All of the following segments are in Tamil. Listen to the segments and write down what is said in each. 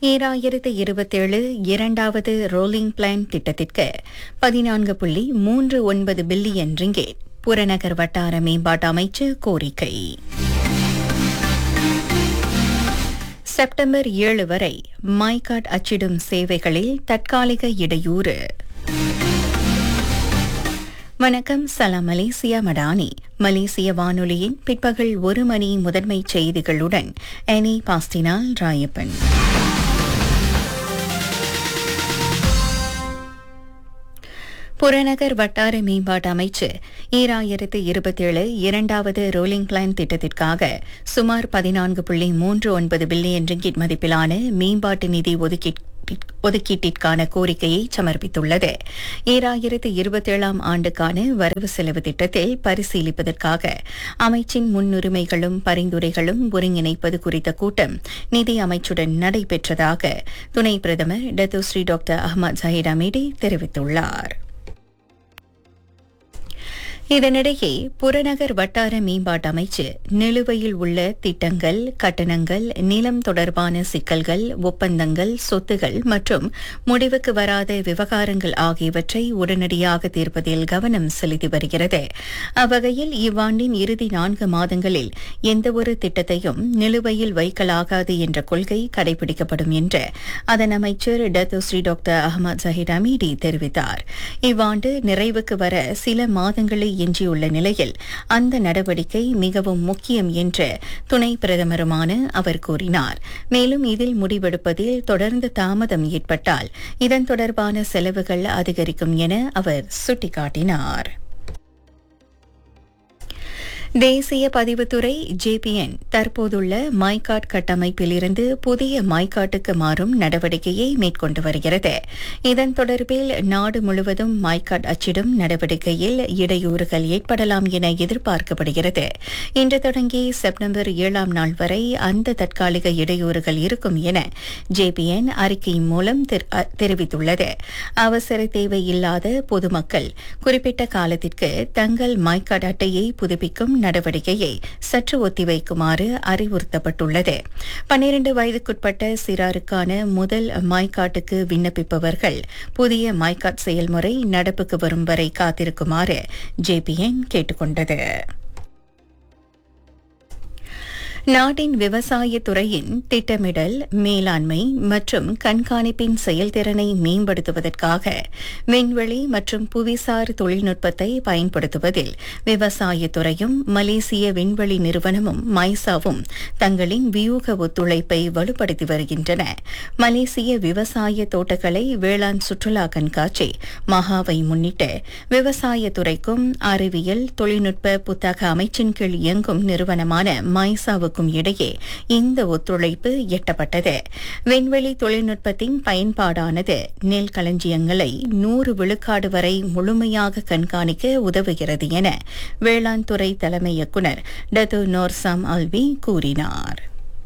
ஈராயிரத்து இருபத்தேழு இரண்டாவது ரோலிங் பிளான் திட்டத்திற்கு பதினான்கு புள்ளி மூன்று ஒன்பது பில்லியன் ரிங்கேட் புறநகர் வட்டார மேம்பாட்டு அமைச்சு கோரிக்கை செப்டம்பர் ஏழு வரை மைகாட் அச்சிடும் சேவைகளில் தற்காலிக இடையூறு வணக்கம் சலாம் மலேசியா மடானி மலேசிய வானொலியின் பிற்பகல் ஒரு மணி முதன்மை செய்திகளுடன் எனி பாஸ்டினால் ராயப்பன் புறநகர் வட்டார மேம்பாட்டு அமைச்சு ஈராயிரத்து இருபத்தேழு இரண்டாவது ரோலிங் பிளான் திட்டத்திற்காக சுமார் பதினான்கு புள்ளி மூன்று ஒன்பது பில்லியன் ரிங்கிட் மதிப்பிலான மேம்பாட்டு நிதி ஒதுக்கீட்டு ஒதுக்கீட்டிற்கான கோரிக்கையை சமர்ப்பித்துள்ளது ஈராயிரத்து இருபத்தேழாம் ஆண்டுக்கான வரவு செலவு திட்டத்தில் பரிசீலிப்பதற்காக அமைச்சின் முன்னுரிமைகளும் பரிந்துரைகளும் ஒருங்கிணைப்பது குறித்த கூட்டம் நிதி அமைச்சுடன் நடைபெற்றதாக துணை பிரதமர் Datuk Seri doctor Ahmad Zahid Hamidi தெரிவித்துள்ளார் இதனிடையே புறநகர் வட்டார மேம்பாட்டு அமைச்சு நிலுவையில் உள்ள திட்டங்கள் கட்டணங்கள் நிலம் தொடர்பான சிக்கல்கள் ஒப்பந்தங்கள் சொத்துகள் மற்றும் முடிவுக்கு வராத விவகாரங்கள் ஆகியவற்றை உடனடியாக தீர்ப்பதில் கவனம் செலுத்தி வருகிறது அவ்வகையில் இவ்வாண்டின் இறுதி நான்கு மாதங்களில் எந்தவொரு திட்டத்தையும் நிலுவையில் வைக்கலாகாது என்ற கொள்கை கடைபிடிக்கப்படும் என்று அதன் அமைச்சர் Datuk Seri doctor Ahmad Zahid Hamidi தெரிவித்தார் இவ்வாண்டு நிறைவுக்கு வர சில மாதங்களை எஞ்சியுள்ள நிலையில் அந்த நடவடிக்கை மிகவும் முக்கியம் என்று துணை பிரதமருமான அவர் கூறினார் மேலும் இதில் முடிவெடுப்பதில் தொடர்ந்து தாமதம் ஏற்பட்டால் இதன் தொடர்பான செலவுகள் அதிகரிக்கும் என அவர் சுட்டிக்காட்டினார் தேசிய பதிவுத்துறை ஜேபிஎன் தற்போதுள்ள மைகாட் கட்டமைப்பிலிருந்து புதிய மைகாட்டுக்கு மாறும் நடவடிக்கையை மேற்கொண்டு வருகிறது இதன் தொடர்பில் நாடு முழுவதும் மைகாட் அச்சிடும் நடவடிக்கையில் இடையூறுகள் ஏற்படலாம் என எதிர்பார்க்கப்படுகிறது இன்று தொடங்கி செப்டம்பர் ஏழாம் நாள் வரை அந்த தற்காலிக இடையூறுகள் இருக்கும் என ஜேபிஎன் அறிக்கை மூலம் தெரிவித்துள்ளது அவசர தேவை இல்லாத பொதுமக்கள் குறிப்பிட்ட காலத்திற்கு தங்கள் மைகாட் அட்டையை புதுப்பிக்கும் நடவடிக்கையை சற்று ஒத்திவைக்குமாறு அறிவுறுத்தப்பட்டுள்ளது பன்னிரண்டு வயதுக்குட்பட்ட சிறாருக்கான முதல் மைகாட்டுக்கு விண்ணப்பிப்பவர்கள் புதிய மைகாட் செயல்முறை நடப்புக்கு வரும் வரை காத்திருக்குமாறு ஜேபிஎன் கேட்டுக் கொண்டது நாட்டின் விவசாய துறையின் திட்டமிடல் மேலாண்மை மற்றும் கண்காணிப்பின் செயல்திறனை மேம்படுத்துவதற்காக விண்வெளி மற்றும் புவிசார் தொழில்நுட்பத்தை பயன்படுத்துவதில் விவசாய துறையும் மலேசிய விண்வெளி நிறுவனமும் மைசாவும் தங்களின் வியூக ஒத்துழைப்பை வலுப்படுத்தி வருகின்றன மலேசிய விவசாய தோட்டக்கலை வேளாண் சுற்றுலா கண்காட்சி மகாவை முன்னிட்டு விவசாய துறைக்கும் அறிவியல் தொழில்நுட்ப புத்தக அமைச்சின் கீழ் இயங்கும் நிறுவனமான மைசாவுக்கும் இருக்கும் இடையே இந்த ஒத்துழைப்பு எட்டப்பட்டது விண்வெளி தொழில்நுட்பத்தின் பயன்பாடானது நெல் களஞ்சியங்களை நூறு விழுக்காடு வரை முழுமையாக கண்காணிக்க உதவுகிறது என வேளாண் துறை தலைமை இயக்குநர் டத்து நோர்சாம் அல்வி கூறினார்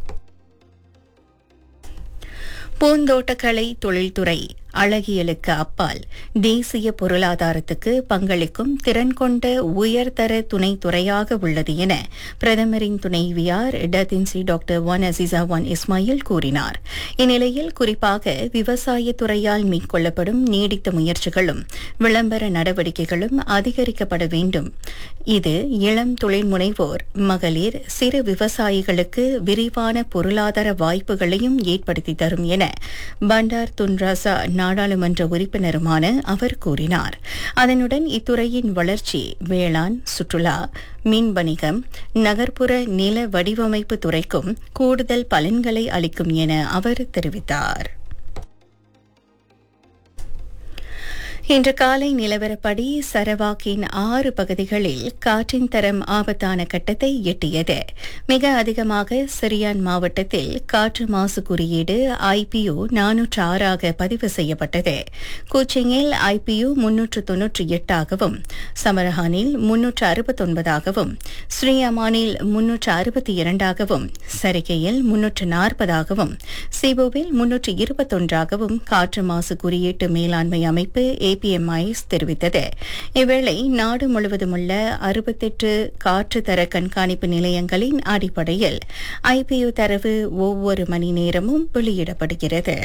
பூந்தோட்டக்கலை தொழில்துறை அழகியலுக்கு அப்பால் தேசிய பொருளாதாரத்துக்கு பங்களிக்கும் திறன் கொண்ட உயர்தர துணை துறையாக உள்ளது என பிரதமரின் துணைவியார் Datin Seri doctor Wan Azizah Wan Ismail கூறினார் இந்நிலையில் குறிப்பாக விவசாய துறையால் மேற்கொள்ளப்படும் நீடித்த முயற்சிகளும் விளம்பர நடவடிக்கைகளும் அதிகரிக்கப்பட வேண்டும் இது இளம் தொழில் முனைவோர் மகளிர் சிறு விவசாயிகளுக்கு விரிவான பொருளாதார வாய்ப்புகளையும் ஏற்படுத்தி தரும் என பண்டார் துன்ராசா நாடாளுமன்ற உறுப்பினருமான அவர் கூறினார் அதனுடன் இத்துறையின் வளர்ச்சி வேளாண் சுற்றுலா மின் வணிகம் நகர்ப்புற நில வடிவமைப்பு துறைக்கும் கூடுதல் பலன்களை அளிக்கும் என அவர் தெரிவித்தார் இன்று காலை நிலவரப்படி சரவாக்கின் ஆறு பகுதிகளில் காற்றின் தரம் ஆபத்தான கட்டத்தை எட்டியது மிக அதிகமாக சிரியான் மாவட்டத்தில் காற்று மாசு குறியீடு ஐபியு நானூற்று ஆறாக பதிவு செய்யப்பட்டது கூச்சிங்கில் ஐபியு முன்னூற்று தொன்னூற்றி எட்டாகவும் சமரஹானில் முன்னூற்று அறுபத்தொன்பதாகவும் ஸ்ரீஅமானில் முன்னூற்று அறுபத்தி இரண்டாகவும் சரிகையில் முன்னூற்று நாற்பதாகவும் சிபோவில் முன்னூற்று இருபத்தொன்றாகவும் காற்று மாசு குறியீட்டு மேலாண்மை அமைப்பு ஏபிஎம்ஐஸ் தெரிவித்தது இவ்வேளை நாடு முழுவதும் உள்ள அறுபத்தெட்டு காற்று தர கண்காணிப்பு நிலையங்களின் அடிப்படையில் ஐபியு தரவு ஒவ்வொரு மணி நேரமும் வெளியிடப்படுகிறது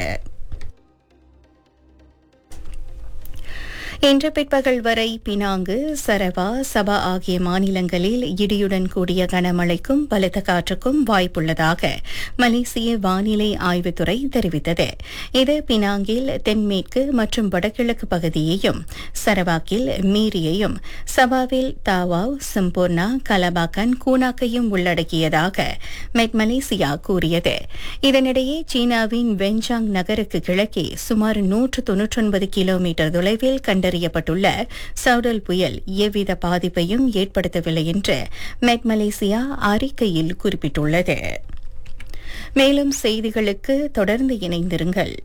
இன்று பிற்பகல் வரை பினாங்கு சரவா சபா ஆகிய மாநிலங்களில் இடியுடன் கூடிய கனமழைக்கும் பலத்த காற்றுக்கும் வாய்ப்புள்ளதாக மலேசிய வானிலை ஆய்வுத்துறை தெரிவித்தது இது பினாங்கில் தென்மேற்கு மற்றும் வடகிழக்கு பகுதியையும் சரவாக்கில் மீரியையும் சபாவில் தாவாவ் சிம்பூர்னா கலபாக்கன் கூனாக்கையும் உள்ளடக்கியதாக மெட் மலேசியா கூறியது இதனிடையே சீனாவின் வெஞ்சாங் நகருக்கு கிழக்கே சுமார் நூற்று தொன்னூற்றொன்பது கிலோமீட்டர் தொலைவில் கண்ட கண்டறியப்பட்டுள்ள சவுடல் புயல் எவ்வித பாதிப்பையும் ஏற்படுத்தவில்லை என்று மெட் மலேசியா அறிக்கையில் குறிப்பிட்டுள்ளது மேலும் செய்திகளுக்கு தொடர்ந்து இணைந்திருங்கள்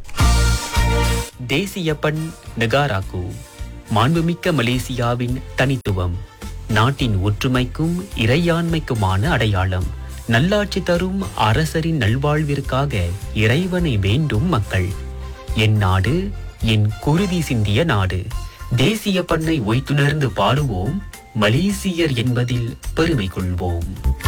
தேசிய பண் நெகாராக்கு மாண்புமிக்க மலேசியாவின் தனித்துவம் நாட்டின் ஒற்றுமைக்கும் இறையாண்மைக்குமான அடையாளம் நல்லாட்சி தரும் அரசரின் நல்வாழ்விற்காக இறைவனை வேண்டும் மக்கள் என் நாடு என் குருதி சிந்திய நாடு தேசிய பண்ணை ஒய்த்துணர்ந்து பாடுவோம் மலேசியர் என்பதில் பெருமை கொள்வோம்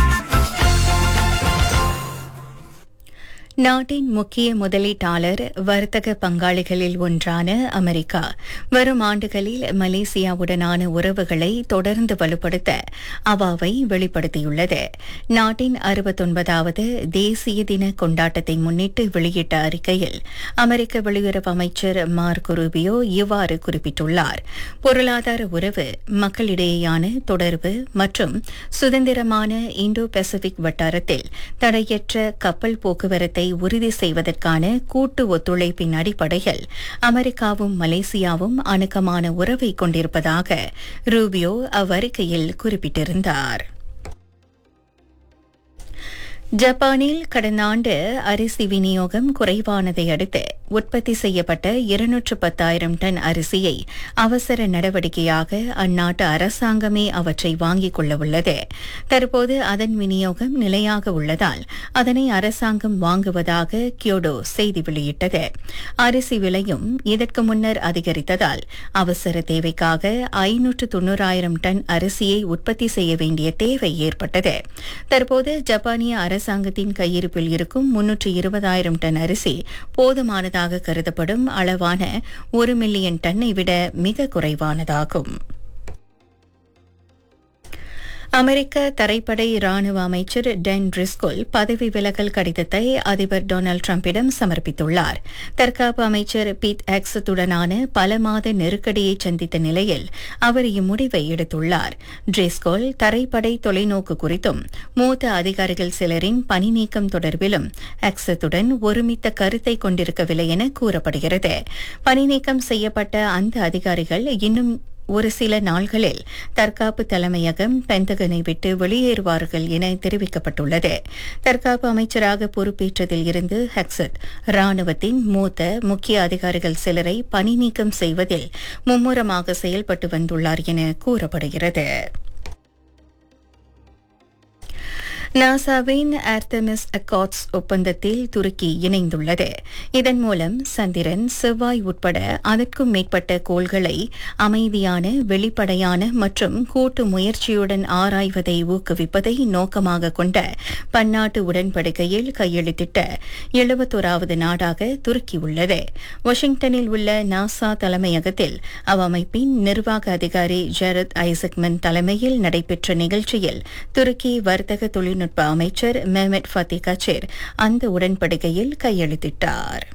நாட்டின் முக்கிய முதலீட்டாளர் வர்த்தக பங்காளிகளில் ஒன்றான அமெரிக்கா வரும் ஆண்டுகளில் மலேசியாவுடனான உறவுகளை தொடர்ந்து வலுப்படுத்த அவாவை வெளிப்படுத்தியுள்ளது நாட்டின் அறுபத்தொன்பதாவது தேசிய தின கொண்டாட்டத்தை முன்னிட்டு வெளியிட்ட அறிக்கையில் அமெரிக்க வெளியுறவு அமைச்சர் மார்க் ரூபியோ இவ்வாறு குறிப்பிட்டுள்ளார் பொருளாதார உறவு மக்களிடையேயான தொடர்பு மற்றும் சுதந்திரமான இந்தோ பசிபிக் வட்டாரத்தில் தடையற்ற கப்பல் போக்குவரத்தை உறுதி செய்வதற்கான கூட்டு ஒத்துழைப்பின் அடிப்படையில் அமெரிக்காவும் மலேசியாவும் அணுக்கமான உறவை கொண்டிருப்பதாக ரூபியோ அவ்வறிக்கையில் குறிப்பிட்டிருந்தார் ஜப்பானில் கடந்த ஆண்டு அரிசி விநியோகம் குறைவானதை அடுத்து உற்பத்தி செய்யப்பட்ட இருநூற்று பத்தாயிரம் டன் அரிசியை அவசர நடவடிக்கையாக அந்நாட்டு அரசாங்கமே அவற்றை வாங்கிக் கொள்ள உள்ளது தற்போது அதன் விநியோகம் நிலையாக உள்ளதால் அதனை அரசாங்கம் வாங்குவதாக கியோடோ செய்தி வெளியிட்டது அரிசி விலையும் இதற்கு முன்னர் அதிகரித்ததால் அவசர தேவைக்காக ஐநூற்று தொன்னூறாயிரம் டன் அரிசியை உற்பத்தி செய்ய வேண்டிய தேவை ஏற்பட்டது தற்போது ஜப்பானிய அரசாங்கத்தின் கையிருப்பில் இருக்கும் முன்னூற்று இருபதாயிரம் டன் அரிசி போதுமானதாக கருதப்படும் அளவான ஒரு மில்லியன் டன்னை விட மிக குறைவானதாகும் அமெரிக்க தரைப்படை ராணுவ அமைச்சர் டென் ட்ரிஸ்கோல் பதவி விலகல் கடிதத்தை அதிபர் டொனால்டு டிரம்பிடம் சமர்ப்பித்துள்ளார் தற்காப்பு அமைச்சர் பீட் ஆக்சத்துடனான பல மாத நெருக்கடியை சந்தித்த நிலையில் அவர் இம்முடிவை எடுத்துள்ளார் ட்ரிஸ்கோல் தரைப்படை தொலைநோக்கு குறித்தும் மூத்த அதிகாரிகள் சிலரின் பணி நீக்கம் தொடர்பிலும் ஆக்சத்துடன் ஒருமித்த கருத்தை கொண்டிருக்கவில்லை என கூறப்படுகிறது பணி நீக்கம் செய்யப்பட்ட அந்த அதிகாரிகள் இன்னும் ஒரு சில நாள்களில் தற்காப்பு தலைமையகம் பெந்தகனை விட்டு வெளியேறுவார்கள் என தெரிவிக்கப்பட்டுள்ளது தற்காப்பு அமைச்சராக பொறுப்பேற்றதில் இருந்து ஹெக்ஸட் ராணுவத்தின் மூத்த முக்கிய அதிகாரிகள் சிலரை பணி நீக்கம் செய்வதில் மும்முரமாக செயல்பட்டு வந்துள்ளார் என கூறப்படுகிறது நாசாவின் ஆர்த்தமிஸ் அக்காட்ஸ் ஒப்பந்தத்தில் துருக்கி இணைந்துள்ளது இதன் மூலம் சந்திரன் செவ்வாய் உட்பட அதற்கும் மேற்பட்ட கோள்களை அமைதியான வெளிப்படையான மற்றும் கூட்டு முயற்சியுடன் ஆராய்வதை ஊக்குவிப்பதை நோக்கமாக கொண்ட பன்னாட்டு உடன்படிக்கையில் கையெழுத்திட்ட எழுபத்தோராவது நாடாக துருக்கி உள்ளது வாஷிங்டனில் உள்ள நாசா தலைமையகத்தில் அவ்வமைப்பின் நிர்வாக அதிகாரி ஜெரத் ஐசக்மன் தலைமையில் நடைபெற்ற நிகழ்ச்சியில் துருக்கி வர்த்தக தொழில்நுட்ப தொழில்நுட்ப அமைச்சர் மெஹமெட் ஃபத்தி கச்சேர் அந்த உடன்படிக்கையில் கையெழுத்திட்டார்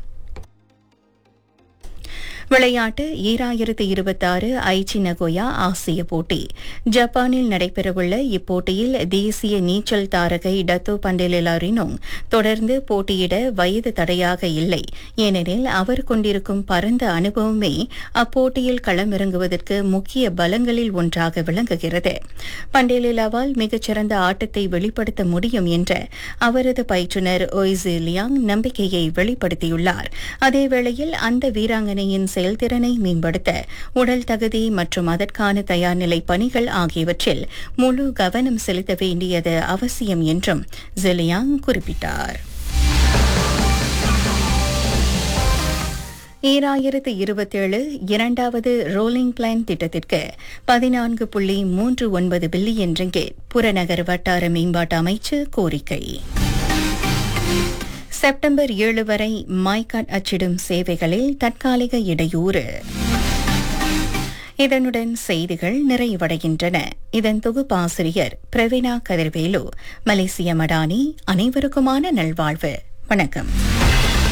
விளையாட்டு ஈராயிரத்து இருபத்தாறு ஐச்சி நகோயா ஆசிய போட்டி ஜப்பானில் நடைபெறவுள்ள இப்போட்டியில் தேசிய நீச்சல் தாரகை டத்தோ பண்டேலிலாரினோங் தொடர்ந்து போட்டியிட வயது தடையாக இல்லை ஏனெனில் அவர் கொண்டிருக்கும் பரந்த அனுபவமே அப்போட்டியில் களமிறங்குவதற்கு முக்கிய பலங்களில் ஒன்றாக விளங்குகிறது பண்டேலிலாவால் மிகச்சிறந்த ஆட்டத்தை வெளிப்படுத்த முடியும் என்ற அவரது பயிற்றுநர் ஒய்சி லியாங் நம்பிக்கையை வெளிப்படுத்தியுள்ளார் அதேவேளையில் அந்த வீராங்கனையின் செயல்திறனை மேம்படுத்த உடல் தகுதி மற்றும் அதற்கான தயார்நிலை பணிகள் ஆகியவற்றில் முழு கவனம் செலுத்த வேண்டியது அவசியம் என்றும் ஜெலியாங் குறிப்பிட்டார் ஈராயிரத்து இருபத்தேழு இரண்டாவது ரோலிங் பிளான் திட்டத்திற்கு பதினான்கு புள்ளி மூன்று ஒன்பது பில்லியன் ரிங்கெட் புறநகர் வட்டார மேம்பாட்டு அமைச்சு கோரிக்கை செப்டம்பர் ஏழு வரை மைகாட் அச்சிடும் சேவைகளில் தற்காலிக இடையூறு இதனுடன் செய்திகள் நிறைவடைகின்றன இதன் தொகுப்பாசிரியர் பிரவீணா கதிர்வேலு மலேசிய மடானி அனைவருக்குமான நல்வாழ்வு வணக்கம்